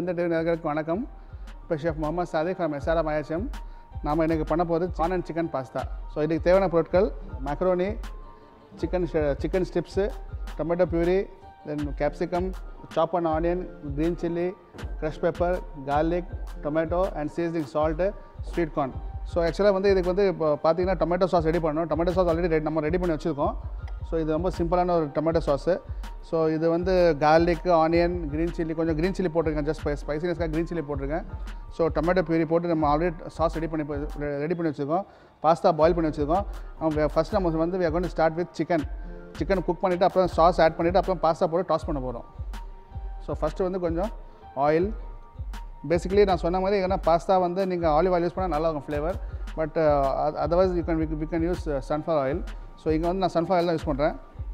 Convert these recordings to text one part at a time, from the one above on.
Sunday TV நேர்களுக்கு வணக்கம் இப்போ chef Mohammed Sadiq from SRM ISM நாம் இன்றைக்கி பண்ண போகிறது corn and chicken pasta so இதுக்கு தேவையான பொருட்கள் macaroni chicken chicken strips tomato puree then capsicum chop and onion green chilli crush pepper garlic tomato and seasoning salt sweet corn so ஆக்சுவலாக வந்து இதுக்கு வந்து இப்போ பார்த்தீங்கன்னா டொமேட்டோ சாஸ் ரெடி பண்ணணும் டொமேட்டோ சாஸ் ஆல்ரெடி ரெடி நம்ம ரெடி பண்ணி வச்சுருக்கோம் ஸோ இது ரொம்ப சிம்பிளான ஒரு டொமேட்டோ சாஸு ஸோ இது வந்து கார்லிக் ஆனியன் க்ரீன் சில்லி கொஞ்சம் க்ரீன் சில்லி போட்டிருக்கேன் ஜஸ்ட் ஸ்பைசினஸ்க்காக க்ரீன் சில்லி போட்டிருக்கேன் ஸோ டொமேட்டோ பியூரி போட்டு நம்ம ஆல்ரெடி சாஸ் ரெடி பண்ணி ரெடி பண்ணி வச்சுருக்கோம் பாஸ்தா பாயில் பண்ணி வச்சுருக்கோம் நம்ம ஃபஸ்ட் நம்ம வந்து we are going to start with chicken chicken cook பண்ணிவிட்டு அப்புறம் சாஸ் ஆட் பண்ணிவிட்டு அப்புறம் பாஸ்தா போட்டு டாஸ் பண்ண போகிறோம் ஸோ ஃபஸ்ட்டு வந்து கொஞ்சம் ஆயில் பேசிக்கலி நான் சொன்ன மாதிரி ஏன்னா பாஸ்தா வந்து நீங்கள் ஆலிவ் ஆயில் யூஸ் பண்ணால் நல்லா இருக்கும் flavour but otherwise you can we can use sunflower oil so இங்கே வந்து நான் சன்ஃப்ளவர் ஆயில் தான் யூஸ் பண்ணுறேன்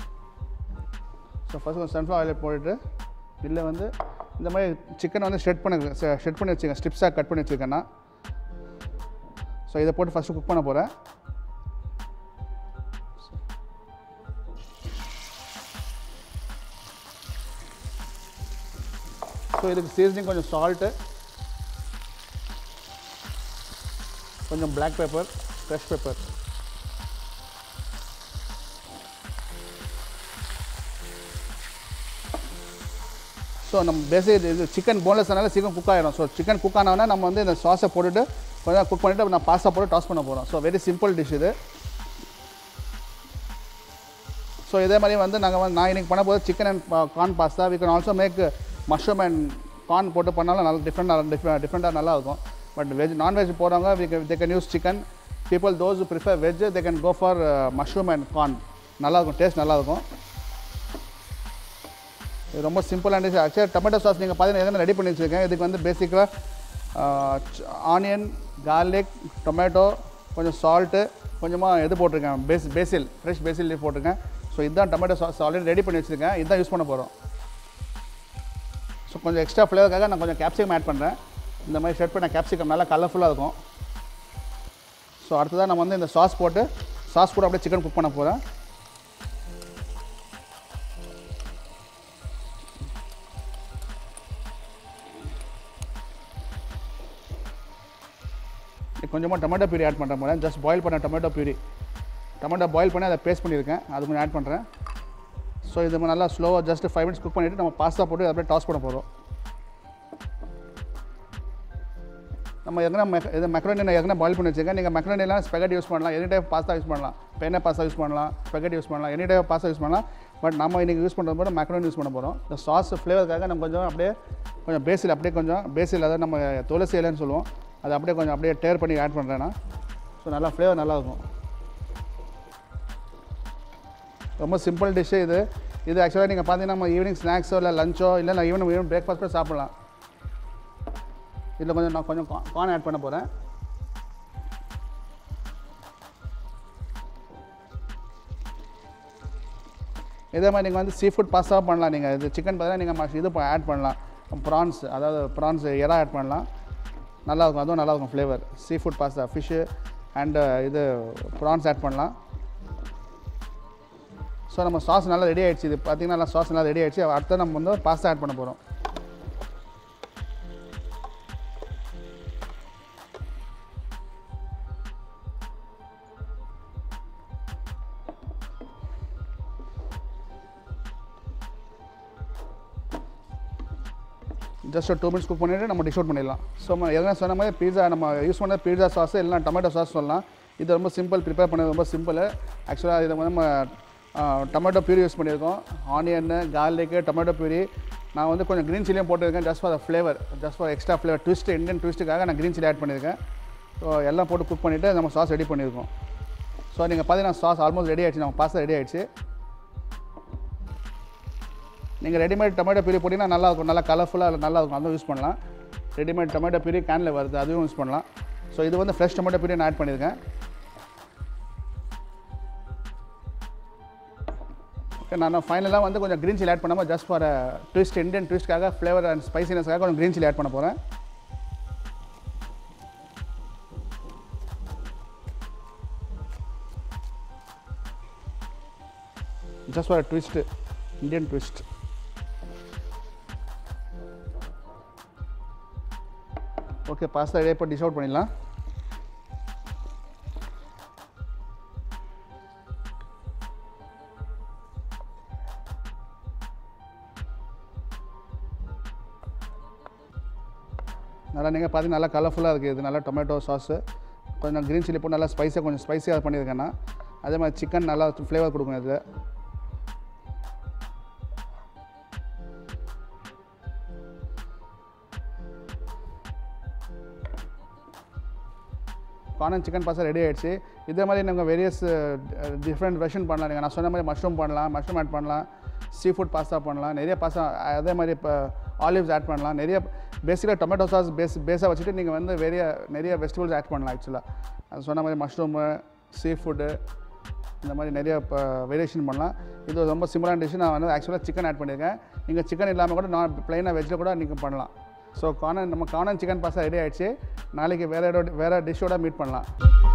ஸோ ஃபஸ்ட் கொஞ்சம் சன்ஃப்ளவர் ஆயில் போட்டுட்டு இதில் வந்து இந்த மாதிரி சிக்கனை வந்து ஷெட் பண்ண ஷெட் பண்ணி வச்சுக்கேன் ஸ்ட்ரிப்ஸாக கட் பண்ணி வச்சுருக்கேன்னா ஸோ இதை போட்டு ஃபஸ்ட்டு குக் பண்ண போகிறேன் ஸோ இதுக்கு சீசனிங் கொஞ்சம் சால்ட்டு கொஞ்சம் black pepper fresh pepper so நம்ம பேசிக் இது சிக்கன் போன்லெஸ் ஆனாலும் சீக்கிரம் குக் ஆகிடும் ஸோ சிக்கன் குக் ஆனவொடனே நம்ம வந்து இந்த சாஸை போட்டுட்டு கொஞ்சம் குக் பண்ணிவிட்டு நான் பாஸ்தா போட்டு டாஸ் பண்ண போகிறோம் ஸோ வெரி சிம்பிள் டிஷ் இது ஸோ இதே மாதிரி வந்து நாங்கள் வந்து நான் இன்றைக்கி பண்ண போது chicken and corn pasta we can also make mushroom and corn போட்டு பண்ணாலும் நல்லா டிஃப்ரெண்டாக டிஃப்ரெண்ட் டிஃப்ரெண்ட்டாக நல்லா இருக்கும் பட் வெஜ் நான்வெஜ் போகிறவங்க we they can use chicken people those prefer veg they can go for mushroom and corn நல்லாயிருக்கும் taste நல்லாயிருக்கும் இது ரொம்ப சிம்பிளான டிஷ் ஆக்சுவலாக டொமேட்டோ சாஸ் நீங்கள் பார்த்தீங்கன்னா எதனா ரெடி பண்ணி வச்சுருக்கேன் இதுக்கு வந்து பேசிக்காக ஆனியன் கார்லிக் டொமேட்டோ கொஞ்சம் சால்ட்டு கொஞ்சமாக இது போட்டிருக்கேன் base basil fresh basil leaf போட்டிருக்கேன் ஸோ இதுதான் டொமேட்டோ சாஸ் ஆல்ரெடி ரெடி பண்ணி வச்சுருக்கேன் இதுதான் யூஸ் பண்ண போகிறோம் ஸோ கொஞ்சம் எக்ஸ்ட்ரா ஃப்ளேவருக்காக நான் கொஞ்சம் கேப்சிகம் ஆட் பண்ணுறேன் இந்த மாதிரி ஷர்ட் பண்ண கேப்சிகம் நல்லா கலர்ஃபுல்லாக இருக்கும் ஸோ அடுத்ததாக நம்ம வந்து இந்த சாஸ் போட்டு சாஸ் கூட அப்படியே சிக்கன் குக் பண்ண போகிறேன் கொஞ்சமாக டொமேட்டோ பியூரி ஆட் பண்ணுற போகிறேன் ஜஸ்ட் பாயில் பண்ண டொமேட்டோ பியூரி டொமேட்டோ பாயில் பண்ணி அதை பேஸ்ட் பண்ணியிருக்கேன் அது கொஞ்சம் ஆட் பண்ணுறேன் ஸோ இது நல்லா ஸ்லோவாக ஜஸ்ட் ஃபைவ் மினிட்ஸ் குக் பண்ணிவிட்டு நம்ம பாஸ்தா போட்டு அப்படியே டாஸ் பண்ண போகிறோம் நம்ம எங்கன்னா மெக் இது மெக்ரோனி நான் எங்கன்னா பாயில் பண்ணி வச்சுருக்கேன் நீங்கள் மெக்ரோனிலாம் ஸ்பெகட் யூஸ் பண்ணலாம் எனி டைப் பாஸ்தா யூஸ் பண்ணலாம் பெண்ணை பாஸ்தா யூஸ் பண்ணலாம் ஸ்பெகட் யூஸ் பண்ணலாம் எனி டைப் பாஸ்தா யூஸ் பண்ணலாம் பட் நம்ம இன்றைக்கி யூஸ் பண்ணுறது போது மெக்ரோனி யூஸ் பண்ண போகிறோம் இந்த சாஸ் ஃப்ளேவருக்காக நம்ம கொஞ்சம் அப்படியே கொஞ்சம் பேசில் அப்படியே கொஞ்சம் பேசில் அதாவது நம்ம துளசி இலைன்னு சொல்லுவோம் அதை அப்படியே கொஞ்சம் அப்படியே டேர் பண்ணி ஆட் பண்ணுறேன்னா ஸோ நல்லா ஃப்ளேவர் நல்லாயிருக்கும் ரொம்ப சிம்பிள் டிஷ்ஷு இது இது ஆக்சுவலாக நீங்கள் பார்த்தீங்கன்னா நம்ம ஈவினிங் ஸ்நாக்ஸோ இல்லை லஞ்சோ இல்லை நான் ஈவினிங் ஈவினிங் பிரேக்ஃபாஸ்ட்டோ சாப்பிட்லாம் இதில் கொஞ்சம் நான் கொஞ்சம் கார்ன் ஆட் பண்ண போகிறேன் இதே மாதிரி நீங்கள் வந்து சீ ஃபுட் பாஸ்தா பண்ணலாம் நீங்கள் இது சிக்கன் பார்த்தீங்கன்னா நீங்கள் இது ஆட் பண்ணலாம் ப்ரான்ஸ் அதாவது ப்ரான்ஸ் எறா ஆட் பண்ணலாம் நல்லாயிருக்கும் அதுவும் நல்லாயிருக்கும் flavour seafood pasta fish and இது ப்ரான்ஸ் ஆட் பண்ணலாம் ஸோ நம்ம சாஸ் நல்லா ரெடி ஆகிடுச்சு இது பார்த்திங்கன்னா நல்லா சாஸ் நல்லா ரெடி ஆகிடுச்சு அடுத்து நம்ம வந்து பாஸ்தா ஆட் பண்ண போகிறோம் ஜஸ்ட் ஒரு டூ மினிட்ஸ் குக் பண்ணிவிட்டு நம்ம டிஷ் அவுட் பண்ணிடலாம் ஸோ நம்ம எதனா சொன்ன மாதிரி பீஸா நம்ம யூஸ் பண்ண பீஸா சாஸ் இல்லைனா டொமேட்டோ சாஸ் சொல்லலாம் இது ரொம்ப சிம்பிள் ப்ரிப்பேர் பண்ணது ரொம்ப சிம்பிள் ஆக்சுவலாக இதை வந்து நம்ம டொமேட்டோ பியூரி யூஸ் பண்ணியிருக்கோம் ஆனியன்னு கார்லிக்கு டொமேட்டோ பியூரி நான் வந்து கொஞ்சம் க்ரீன் சில்லியும் போட்டிருக்கேன் just for flavour just for extra flavour twist Indian ட்விஸ்ட்டுக்காக நான் க்ரீன் சில்லி ஆட் பண்ணியிருக்கேன் ஸோ எல்லாம் போட்டு குக் பண்ணிவிட்டு நம்ம சாஸ் ரெடி பண்ணியிருக்கோம் ஸோ நீங்கள் பார்த்தீங்கன்னா சாஸ் ஆல்மோஸ்ட் ரெடி ஆகிடுச்சு நம்ம பாஸ்தா ரெடி ஆகிடுச்சு நீங்கள் ரெடிமேட் டொமேட்டோ பியூரி போட்டிங்கன்னா நல்லாயிருக்கும் நல்லா கலர்ஃபுல்லாக நல்லாயிருக்கும் அதுவும் யூஸ் பண்ணலாம் ரெடிமேட் டொமேட்டோ பியூரி கேனில் வருது அதுவும் யூஸ் பண்ணலாம் ஸோ இது வந்து ஃப்ரெஷ் டொமேட்டோ பியூரி நான் ஆட் பண்ணியிருக்கேன் ஓகே நான் ஃபைனலாக வந்து கொஞ்சம் க்ரீன் சில்லி ஆட் பண்ணாமல் ஜஸ்ட் ஃபார் ட்விஸ்ட் இந்தியன் ட்விஸ்ட்காக ஃப்ளேவர் அண்ட் ஸ்பைசினஸ்க்காக கொஞ்சம் க்ரீன் சில்லி ஆட் பண்ண போகிறேன் just for twist Indian twist okay pasta ready இப்போ டிஷ் அவுட் பண்ணிடலாம் நல்லா நீங்கள் பார்த்தீங்கன்னா நல்லா கலர்ஃபுல்லாக இருக்குது இது நல்லா டொமேட்டோ சாஸு கொஞ்சம் க்ரீன் சில்லி போட்டு நல்லா ஸ்பைஸாக கொஞ்சம் ஸ்பைஸியாக பண்ணியிருக்கேன்னா அதே மாதிரி சிக்கன் நல்லா ஃப்ளேவர் கொடுக்கும் இதில் கார்ன் சிக்கன் பாஸ்தா ரெடி ஆயிடுச்சு இதே மாதிரி நீங்கள் வேரியஸ் டிஃப்ரெண்ட் வெர்ஷன் பண்ணலாம் நீங்கள் நான் சொன்ன மாதிரி மஷ்ரூம் பண்ணலாம் மஷ்ரூம் ஆட் பண்ணலாம் சீ ஃபுட் பாஸ்தா பண்ணலாம் நிறைய பாஸ்தா அதே மாதிரி இப்போ ஆலிவ்ஸ் ஆட் பண்ணலாம் நிறைய பேசிக்காக டொமேட்டோ சாஸ் பேஸ் பேஸாக வச்சுட்டு நீங்கள் வந்து நிறைய நிறைய வெஜிடபிள்ஸ் ஆட் பண்ணலாம் ஆக்சுவலாக அது சொன்ன மாதிரி மஷ்ரூமு சீ ஃபுட்டு இந்த மாதிரி நிறைய இப்போ வேரியேஷன் பண்ணலாம் இது ரொம்ப சிம்பிளான டிஷ் நான் வந்து ஆக்சுவலாக சிக்கன் ஆட் பண்ணியிருக்கேன் நீங்கள் சிக்கன் இல்லாமல் கூட நான் ப்ளைனாக வெஜ்ஜில் கூட நீங்கள் பண்ணலாம் ஸோ கார்னன் நம்ம கார்னன் சிக்கன் பாஸ்தா ரெடி ஆயிடுச்சு நாளைக்கு வேறு வேறு டிஷ்ஷோட மீட் பண்ணலாம்